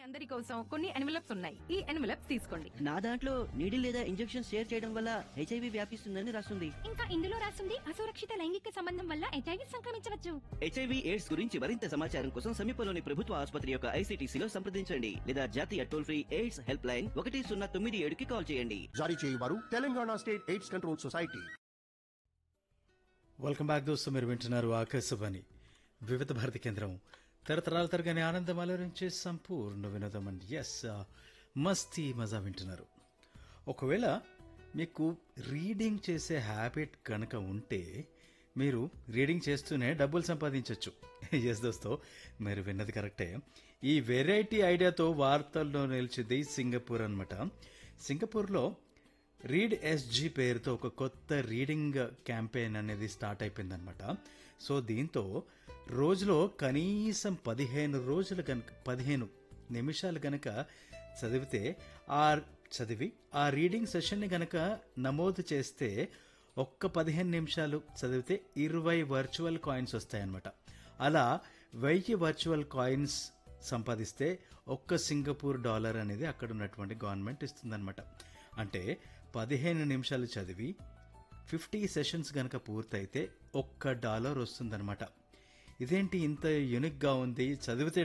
అందరి కోసం కొన్ని ఎన్వలప్స్ ఉన్నాయి ఈ ఎన్వలప్స్ తీసుకోండి నా దాంట్లో నీడిల్ లేదా ఇంజెక్షన్ షేర్ చేయడం వల్ల హెచ్ఐవి వ్యాపిస్తుందని రాస్తుంది ఇంకా ఇందులో రాస్తుంది అసురక్షిత లైంగిక సంబంధం వల్ల హెచ్ఐవి సంక్రమించవచ్చు హెచ్ఐవి ఎయిడ్స్ గురించి మరింత సమాచారం కోసం సమీపంలోని ప్రభుత్వ ఆసుపత్రి యొక్క ఐసీటీసీలో సంప్రదించండి లేదా జాతీయ toll free AIDS help line ఒకటి సున్నా తొమ్మిది ఏడుకి కాల్ చేయండి జారీ చేయవారు Telangana state AIDS control society welcome back దోస్తు మీరు వింటున్నారు ఆకాశవాణి వివిధ భారతి కేంద్రం తరతరాల తరగని ఆనందం అలరించే సంపూర్ణ వినోదం అండి ఎస్ మస్తీ మజా వింటున్నారు ఒకవేళ మీకు రీడింగ్ చేసే హ్యాబిట్ కనుక ఉంటే మీరు రీడింగ్ చేస్తూనే డబ్బులు సంపాదించవచ్చు ఎస్ దోస్తో మీరు విన్నది కరెక్టే ఈ వెరైటీ ఐడియాతో వార్తల్లో నిలిచింది సింగపూర్ అనమాట సింగపూర్లో రీడ్ ఎస్జీ పేరుతో ఒక కొత్త రీడింగ్ క్యాంపెయిన్ అనేది స్టార్ట్ అయిపోయిందనమాట సో దీంతో రోజులో కనీసం పదిహేను రోజులు కనుక పదిహేను నిమిషాలు కనుక చదివితే ఆ చదివి ఆ రీడింగ్ సెషన్ని కనుక నమోదు చేస్తే ఒక్క పదిహేను నిమిషాలు చదివితే ఇరవై వర్చువల్ కాయిన్స్ వస్తాయన్నమాట అలా వెయ్యి వర్చువల్ కాయిన్స్ సంపాదిస్తే ఒక్క సింగపూర్ డాలర్ అనేది అక్కడ ఉన్నటువంటి గవర్నమెంట్ ఇస్తుందన్నమాట అంటే పదిహేను నిమిషాలు చదివి ఫిఫ్టీ సెషన్స్ కనుక పూర్తయితే ఒక్క డాలర్ వస్తుందన్నమాట ఇదేంటి ఇంత యూనిక్గా ఉంది చదివితే